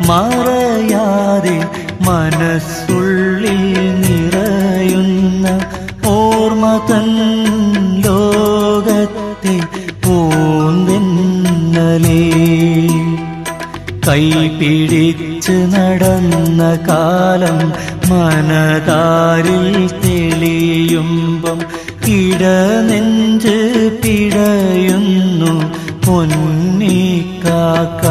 മറയാതെ മനസ്സുള്ളിൽ നിറയുന്ന ഓർമ്മ തൻ ലോകത്തെ പൂന്തെന്നലേ കൈപിടിച്ച് നടന്ന കാലം മനതാരിൽ തെളിയുമ്പം ഇടനെഞ്ച് പിടയുന്നു പൊന്നിക്കാക്ക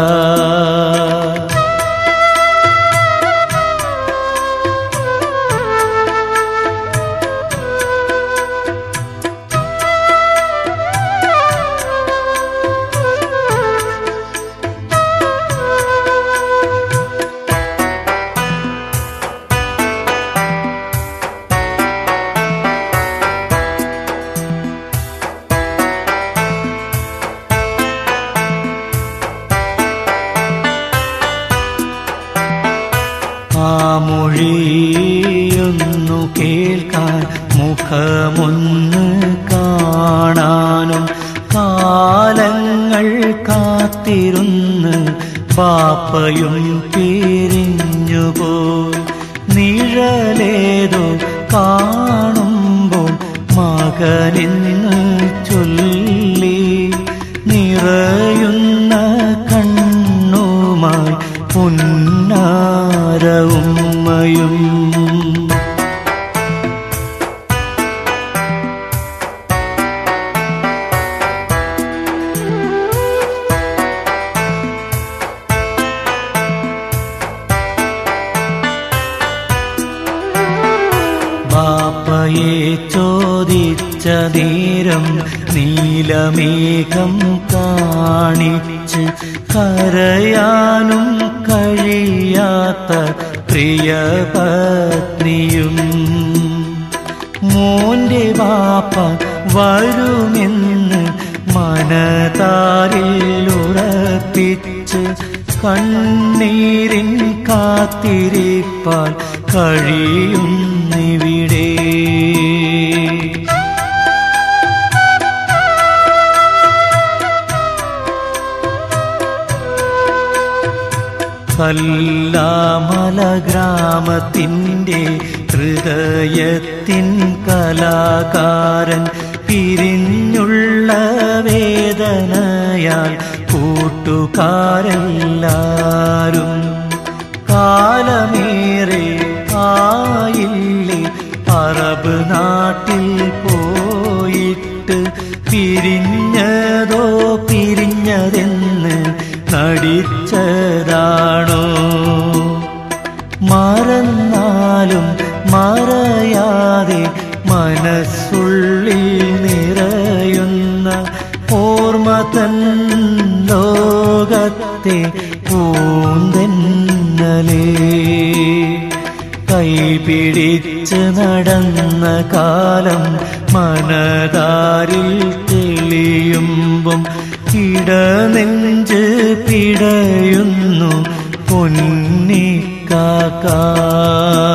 ആ മൊഴിയൊന്നു കേൾക്കാൻ മുഖമൊന്ന് കാണാനും കാലങ്ങൾ കാത്തിരുന്ന് പാപ്പയും പിരിഞ്ഞുപോയി നിഴലേതോ കാണുമ്പോൾ മകനെന്ന് ചൊല്ലി നിറയുന്ന കണ്ണുമായി പുന്നാരവുമ്മയും ബാപ്പയെ ചോദിച്ച നേരം നീലമേഘം കാണിച്ച് കരയാനും കഴിയാത്ത പ്രിയപത്നിയും മോന്റെ ബാപ്പ വരുമെന്ന് മനതാരിൽ ഉറപ്പിച്ച് കണ്ണീരിൻ കാത്തിരിപ്പാൽ കഴിയുന്നിവിടെ കല്ലാമല ഗ്രാമത്തിൻ്റെ ഹൃദയത്തിൻ കലാകാരൻ പിരിഞ്ഞുള്ള വേദനയാൽ കൂട്ടുകാരെല്ലാരും കാലമേറെ ആയില്ലേ അറബ് നാട്ടിൽ പോയിട്ട് പിരിഞ്ഞതോ പിരിഞ്ഞതെന്ന് നടിച്ചതാണോ മറന്നാലും മറയാതെ മനസ്സുള്ളിൽ നിറയുന്ന ഓർമ്മ തൻ ലോകത്തെ പൂന്തെന്നലേ കൈപിടിച്ച് നടന്ന കാലം മനതാരിൽ തെളിയുമ്പം ഇടനെഞ്ച് പിടയുന്നു പൊന്നിക്കാക്ക